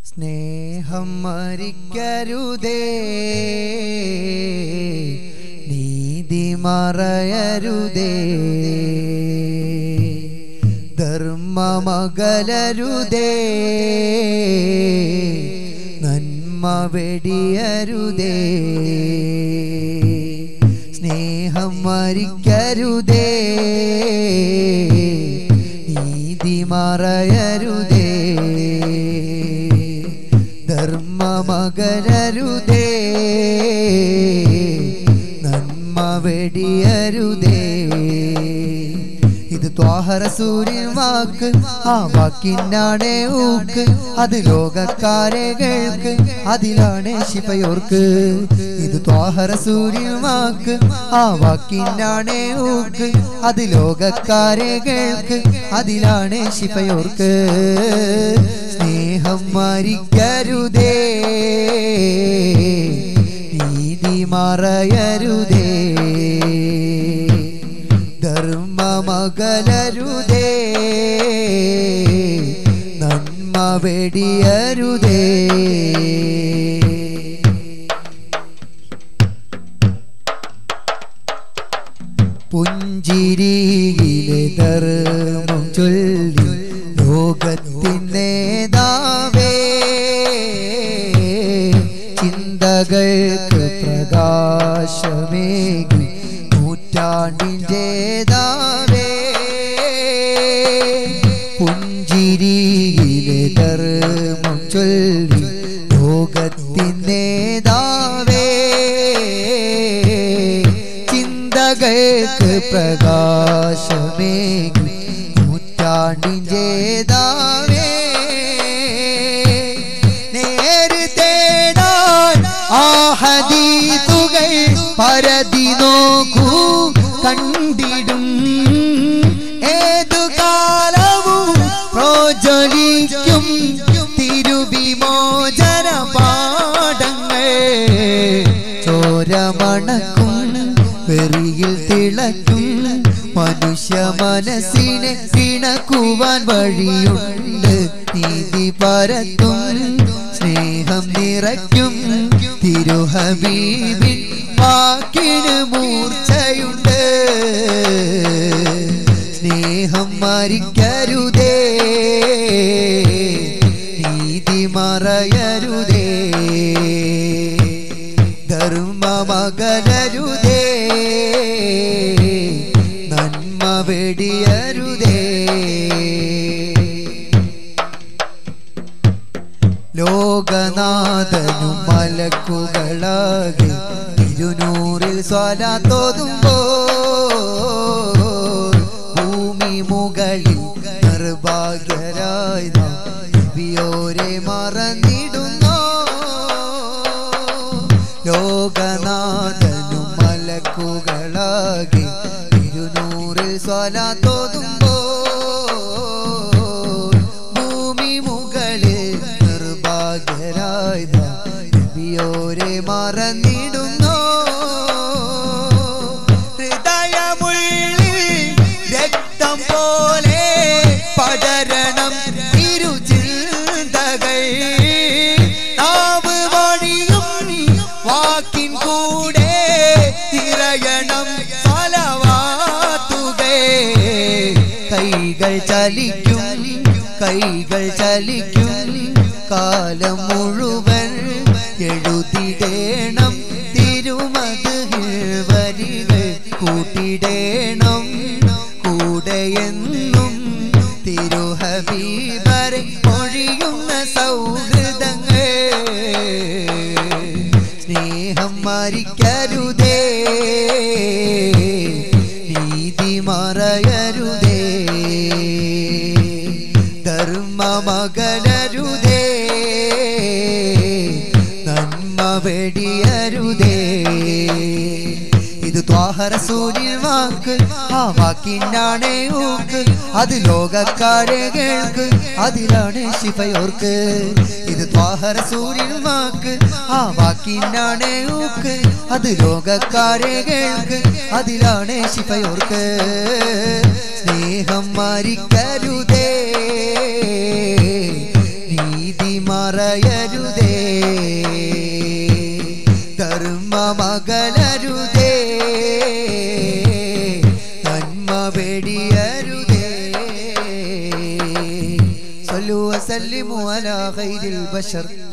സ്നേഹം മരിക്കരുതേ നീതി മറയരുതേ ധർമ്മമകലരുതേ നന്മ വെടിയരുതേ സ്നേഹം മരിക്കരുതേ നീതി മറയരുതേ ധർമ്മമകരരുതേ നന്മ വെടിയരുതേ ഇത് ത്വാഹര സൂര്യൻ വാക്ക് ആ വാക്കിനാണേ ഊക്ക് അത് ലോകക്കാരെ കേൾക്ക് അതിലാണ് ശിവയോർക്ക് ഇത് ത്വാഹര സൂര്യൻ വാക്ക് ആ വാക്കിനാണേ ഊക്ക് അത് ലോകക്കാരെ കേൾക്ക് അതിലാണ് ശിവയോർക്ക് സ്നേഹം മരിക്കരുതേ നീതി മറയരുതേ ധർമ്മമകലരുതേ നന്മ വെടിയരുതേ പുഞ്ചിരിയിലെ ധർമ്മം ചൊല്ലി ലോകത്തിൻ നേതാവേ ചിന്തകൾക്ക് പ്രകാശമേകി നൂറ്റാണ്ടിൻ ജേതാവേ പുഞ്ചിരിയിലെ ധർമ്മം ചൊല്ലി ലോകത്തിൻ നേതാവേ ചിന്തകൾക്ക് പ്രകാശമേകി നൂറ്റാണ്ടിൻ ജേതാവേ നേര് തേടാൻ ആഹദീതുകൾ പരതി നോക്കൂ കണ്ടിടും ഏതു കാലവും പ്രോജ്വലിക്കും തിരുവിമോചന പാഠങ്ങൾ ചോരമണക്കും വെറിയിൽ തിളക്കും മനുഷ്യ മനസ്സിനെ പിണക്കുവാൻ വഴിയുണ്ട് നീതി പരത്തും സ്നേഹം നിറയ്ക്കും തിരുഹബീബിൻ വാക്കിന് മൂർച്ചയുണ്ട് സ്നേഹം മരിക്കരുതേ നീതി മറയരുതേ ധർമ്മമകലരുതേ നന്മ വെടിയരുതേ ലോകനാഥനും മലക്കുകളാകെ തിരുനൂറിൽ സ്വലാത്തോതുമ്പോ ഭൂമി മുകളിൽ നിർഭാഗ്യരായി നാം നബിയോരെ മറന്നിടുന്നോ ലോകനാഥനും മലക്കുകളാകെ തിരുനൂറിൽ സ്വലാത്തോതുമ്പോ ഭൂമി മുകളിൽ നിർഭാഗ്യരായി നാം നബിയോരെ മറന്നിടുന്നോ ഹൃദയമുള്ളിൽ രക്തം പോലെ പടരണം ഇരുചിന്തകൾ നാവ് വഴിയും വാക്കിൻ കൂടെ തിരയണം ഫലവാത്തുകേ കൈകൾ ചലിക്കും കൈകൾ ചലിക്കും കാലം മുഴുവൻ എഴുതിടേണം തിരുമത് വരികൾ കൂട്ടിടേണം കൂടെയെന്നും തിരുഹബീബരെ ഒഴിയുന്ന സൗഹൃദങ്ങൾ സ്നേഹം മരിക്കരുതേ നീതി മറയരുതേ ധർമ്മമകലരുതേ നന്മ വെടിയരുതേ ഇത് ത്വാഹര സൂര്യൻ വാക്ക് ആ വാക്കിനാണേ ഊക്ക് അത് ലോകക്കാരെ കേൾക്ക് അതിലാണ് ശിവയോർക്ക് ഇത് ത്വാഹര സൂര്യൻ വാക്ക് ആ വാക്കിനാണേ ഊക്ക് അത് ലോകക്കാരെ കേൾക്ക് അതിലാണ് ശിവയോർക്ക് സ്നേഹം മരിക്കരുതേ നീതി മറയരുതേ ധർമ്മമകലരുതേ നന്മ വെടിയരുതേ صلوا وسلموا على خير البشر